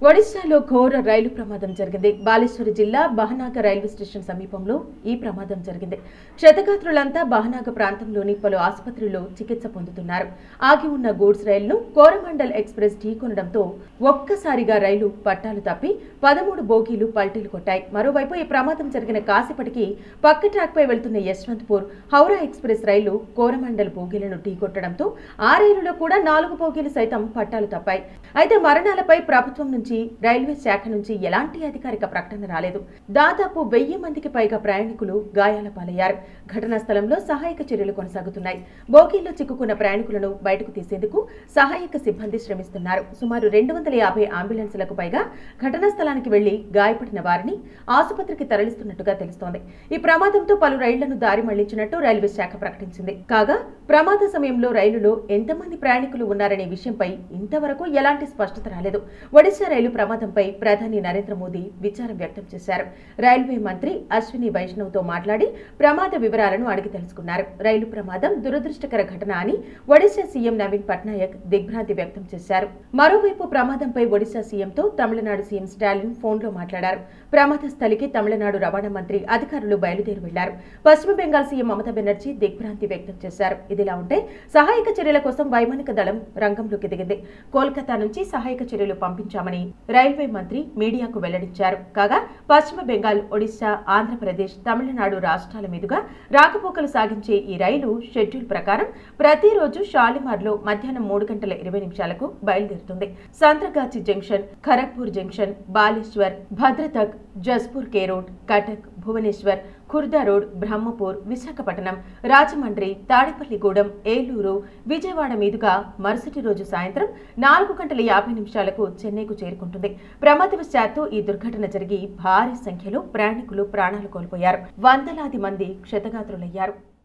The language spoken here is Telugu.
ఒడిశాలో ఘోర రైలు ప్రమాదం జరిగింది బాలేశ్వరి జిల్లా బహనాగ రైల్వే స్టేషన్ సమీపంలో ఈ ప్రమాదం జరిగింది క్షతగాత్రులంతా బహనాగ ప్రాంతంలోని పలు ఆసుపత్రుల్లో చికిత్స పొందుతున్నారు ఆగి ఉన్న గూడ్స్ రైలును కోరమండల్ ఎక్స్ప్రెస్ ఢీకొనడంతో ఒక్కసారిగా రైలు పట్టాలు తప్పి పదమూడు బోగీలు పల్టీలు కొట్టాయి మరోవైపు ఈ ప్రమాదం జరిగిన కాసేపటికి పక్క ట్రాక్పై వెళ్తున్న యశ్వంత్పూర్ హౌరా ఎక్స్ప్రెస్ రైలు కోరమండల్ బోగీలను ఢీకొట్టడంతో ఆ రైలులో కూడా నాలుగు బోగీలు సైతం పట్టాలు తప్పాయి అయితే మరణాలపై ప్రభుత్వం నుంచి రైల్వే శాఖ నుంచి ఎలాంటి అధికారిక ప్రకటన రాలేదు దాదాపు వెయ్యి మందికి పైగా ప్రయాణికులు గాయాల పాలయ్యారు ఘటనా స్థలంలో సహాయక చర్యలు కొనసాగుతున్నాయి బోగీల్లో చిక్కుకున్న ప్రయాణికులను బయటకు తీసేందుకు సహాయక సిబ్బంది శ్రమిస్తున్నారు సుమారు రెండు వందల యాభై అంబులెన్సులకు పైగా ఘటనా స్థలానికి వెళ్లి గాయపడిన వారిని ఆసుపత్రికి తరలిస్తున్నట్టుగా తెలుస్తోంది ఈ ప్రమాదంతో పలు రైళ్లను దారి మళ్లించినట్టు రైల్వే శాఖ ప్రకటించింది కాగా ప్రమాద సమయంలో రైలులో ఎంతమంది ప్రయాణికులు ఉన్నారనే విషయంపై ఇంతవరకు ఎలాంటి స్పష్టత రాలేదు ఒడిశా రైలు ప్రమాదంపై ప్రధాని నరేంద్ర మోదీ విచారం వ్యక్తం చేశారు రైల్వే మంత్రి అశ్విని వైష్ణవ్తో మాట్లాడి ప్రమాద వివరాలను అడిగి తెలుసుకున్నారు రైలు ప్రమాదం దురదృష్టకర ఘటన అని ఒడిశా సీఎం నవీన్ పట్నాయక్ దిగ్భ్రాంతి వ్యక్తం చేశారు మరోవైపు ప్రమాదంపై ఒడిశా సీఎంతో తమిళనాడు సీఎం స్టాలిన్ ఫోన్లో మాట్లాడారు ప్రమాద స్థలికి తమిళనాడు రవాణా మంత్రి అధికారులు బయలుదేరి వెళ్లారు పశ్చిమ బెంగాల్ సీఎం మమతా బెనర్జీ దిగ్భ్రాంతి వ్యక్తం చేశారు ఇదిలా ఉంటే సహాయక చర్యల కోసం వైమానిక దళం రంగంలోకి దిగింది కోల్కతా నుంచి సహాయక చర్యలు పంపించామని రైల్వే మంత్రి మీడియాకు వెల్లడించారు కాగా పశ్చిమ బెంగాల్ ఒడిశా ఆంధ్రప్రదేశ్ తమిళనాడు రాష్ట్రాల మీదుగా రాకపోకలు సాగించే ఈ రైలు షెడ్యూల్ ప్రకారం ప్రతిరోజు షాలిమార్లో మధ్యాహ్నం మూడు గంటల ఇరవై నిమిషాలకు బయలుదేరుతుంది Santragachi junction Kharagpur junction Baleshwar Bhadrak Jajpur K road Cuttack Bhubaneswar Khurda road Brahmapur Visakhapatnam Rajahmundry Tadepalligudem Eluru Vijayawada మీదుగా మరుసటి రోజు సాయంత్రం నాలుగు గంటల యాభై నిమిషాలకు చెన్నైకు చేరుకుంటుంది ప్రమాదవశాత్తు ఈ దుర్ఘటన జరిగి భారీ సంఖ్యలో ప్రయాణికులు ప్రాణాలు కోల్పోయారు వందలాది మంది క్షతగాత్రులయ్యారు